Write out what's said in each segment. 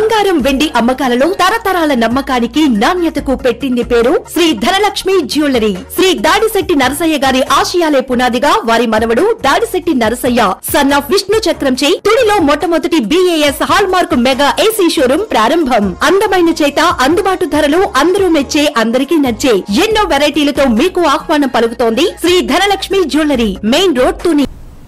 బంగారం వెండి అమ్మకాలలో తరతరాల నమ్మకానికి నాణ్యతకు పెట్టింది పేరు శ్రీ ధనలక్ష్మి జ్యువెలరీ శ్రీ దాడిశెట్టి నరసయ్య గారి ఆశయాలే పునాదిగా వారి మనవడు దాడిశెట్టి నరసయ్య సన్ ఆఫ్ విష్ణు చక్రంచే తుడిలో మొట్టమొదటి BIS hallmark mega AC showroom ప్రారంభం అందమైన చేత అందుబాటు ధరలు అందరూ మెచ్చే అందరికీ నచ్చే ఎన్నో వెరైటీలతో మీకు ఆహ్వానం పలుకుతోంది Shri Dhanalakshmi jewellery main road Tuni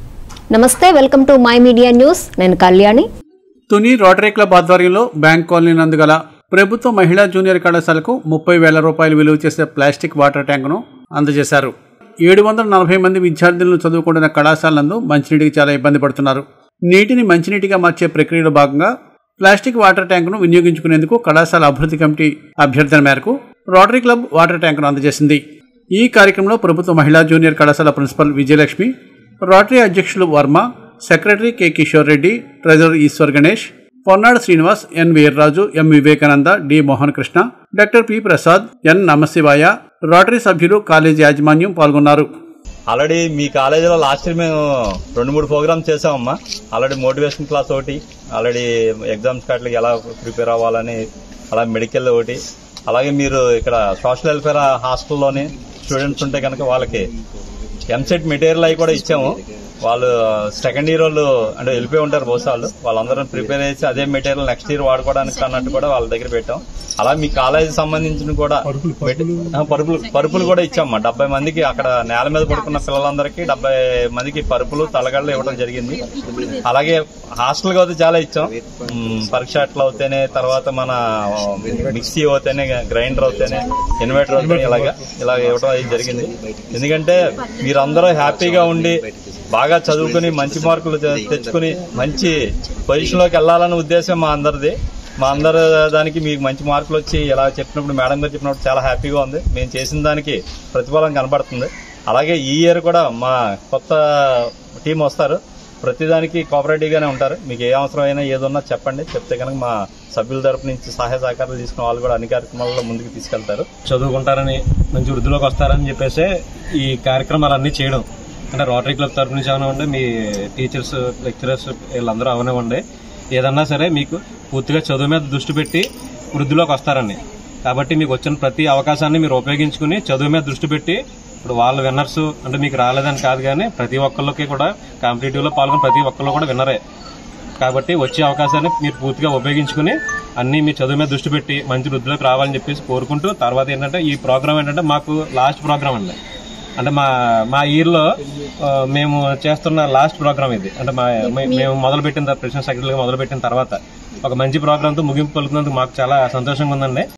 నమస్తే welcome to my media news నేను కళ్యాణి తుని రోటరీ క్లబ్ ఆధ్వర్యంలో బ్యాంక్ కాలనీ నందు గల ప్రభుత్వ మహిళా జూనియర్ కళాశాలకు ముప్పై వేల రూపాయలు విలువ చేసే ప్లాస్టిక్ వాటర్ ట్యాంకును అందజేశారు ఏడు వందల నలభై మంది విద్యార్థులను చదువుకుంటున్న కళాశాల నందు మంచినీటికి చాలా ఇబ్బంది పడుతున్నారు నీటిని మంచినీటిగా మార్చే ప్రక్రియలో భాగంగా ప్లాస్టిక్ వాటర్ ట్యాంకును వినియోగించుకునేందుకు కళాశాల అభివృద్ధి కమిటీ అభ్యర్థన మేరకు రోటరీ క్లబ్ వాటర్ ట్యాంకును అందజేసింది ఈ కార్యక్రమంలో ప్రభుత్వ మహిళా జూనియర్ కళాశాల ప్రిన్సిపల్ విజయలక్ష్మి రోటరీ అధ్యక్షులు Varma secretary K Kishore Reddy treasurer Eshwar Ganesh Ponnadu Srinivas N Veerraju M Vivekananda D Mohan Krishna doctor P Prasad N Namasivaya rotary సభ్యులు కాలేజీ యాజమాన్యం పాల్గొన్నారు ఆల్రెడీ మీ కాలేజీలో లాస్ట్ ఇయర్ మేము రెండు మూడు ప్రోగ్రామ్స్ చేసామమ్మా ఆల్రెడీ మోటివేషన్ క్లాస్ ఒకటి ఆల్రెడీ ఎగ్జామ్స్ కాట్లకి ఎలా ప్రిపేర్ అవ్వాలని అలా మెడికల్ ఒకటి అలాగే మీరు ఇక్కడ సోషల్ వెల్ఫేర్ హాస్టల్లోని స్టూడెంట్స్ ఉంటే కనుక వాళ్ళకి ఎంసెట్ మెటీరియల్ అవి కూడా ఇచ్చాము వాళ్ళు సెకండ్ ఇయర్ వాళ్ళు అంటే వెళ్ళిపోయి ఉంటారు బహుశా వాళ్ళు వాళ్ళందరం ప్రిపేర్ చేసి అదే మెటీరియల్ నెక్స్ట్ ఇయర్ వాడుకోవడానికి అన్నట్టు కూడా వాళ్ళ దగ్గర పెట్టాం అలా మీ కాలేజీ సంబంధించిన కూడా ఆ, పరుపులు పరుపులు కూడా ఇచ్చామ్మా డెబ్బై మందికి అక్కడ నేల మీద పడుకున్న పిల్లలందరికీ డెబ్బై మందికి పరుపులు తలగళ్ళు ఇవ్వడం జరిగింది అలాగే హాస్టల్ అయితే చాలా ఇచ్చాం ఉమ్, పరీక్ష అట్లా అవుతేనే తర్వాత మన మిక్సీ అవుతేనే గ్రైండర్ అవుతేనే ఇన్వర్టర్ అవుతేనే ఇలాగా ఇలా ఇవ్వడం అది జరిగింది ఎందుకంటే మీరందరూ హ్యాపీగా ఉండి బాగా చదువుకుని మంచి మార్కులు తె- తెచ్చుకుని మంచి పొజిషన్లోకి వెళ్ళాలనే ఉద్దేశం మా అందరిది మా అందరి దానికి మీకు మంచి మార్కులు వచ్చి ఇలా చెప్పినప్పుడు మేడం గారు చెప్పినప్పుడు చాలా హ్యాపీగా ఉంది మేము చేసిన దానికి ప్రతిఫలం కనబడుతుంది అలాగే ఈ ఇయర్ కూడా మా కొత్త టీం వస్తారు ప్రతిదానికి కోఆపరేటివ్ గానే ఉంటారు మీకు ఏ అవసరం అయినా ఏదన్నా చెప్పండి చెప్తే కనుక మా సభ్యుల తరపు నుంచి సహాయ సహకారాలు తీసుకున్న వాళ్ళు కూడా అన్ని కార్యక్రమాల్లో ముందుకు తీసుకెళ్తారు చదువుకుంటారని మంచి వృద్ధిలోకి వస్తారని చెప్పేసి ఈ కార్యక్రమాలన్నీ చేయడం అంటే రోటరీ క్లబ్ తరపు నుంచి అవనివ్వండి మీ టీచర్స్ లెక్చరర్స్ వీళ్ళందరూ అవనివ్వండి ఏదన్నా సరే మీకు పూర్తిగా చదువు మీద దృష్టి పెట్టి వృద్ధిలోకి వస్తారని కాబట్టి మీకు వచ్చిన ప్రతి అవకాశాన్ని మీరు ఉపయోగించుకుని చదువు మీద దృష్టి పెట్టి ఇప్పుడు వాళ్ళ విన్నర్స్ అంటే మీకు రాలేదని కాదు కానీ ప్రతి ఒక్కళ్ళకి కూడా కాంపిటేటివ్ లో పాల్గొని ప్రతి ఒక్కళ్ళు కూడా విన్నరే కాబట్టి వచ్చే అవకాశాన్ని మీరు పూర్తిగా ఉపయోగించుకుని అన్ని మీ చదువు మీద దృష్టి పెట్టి మంచి వృద్ధిలోకి రావాలని చెప్పేసి కోరుకుంటూ తర్వాత ఏంటంటే ఈ ప్రోగ్రామ్ ఏంటంటే మాకు లాస్ట్ ప్రోగ్రామ్ అండి అంటే మా మా ఇయర్లో ఆ, మేము చేస్తున్న లాస్ట్ ప్రోగ్రామ్ ఇది అంటే మా మే- మేము మొదలు పెట్టిన ప్రెసిడెంట్ సెక్రటరీగా మొదలు పెట్టిన తర్వాత ఒక మంచి ప్రోగ్రామ్తో ముగింపు పలుకున్నందుకు మాకు చాలా సంతోషంగా ఉందండి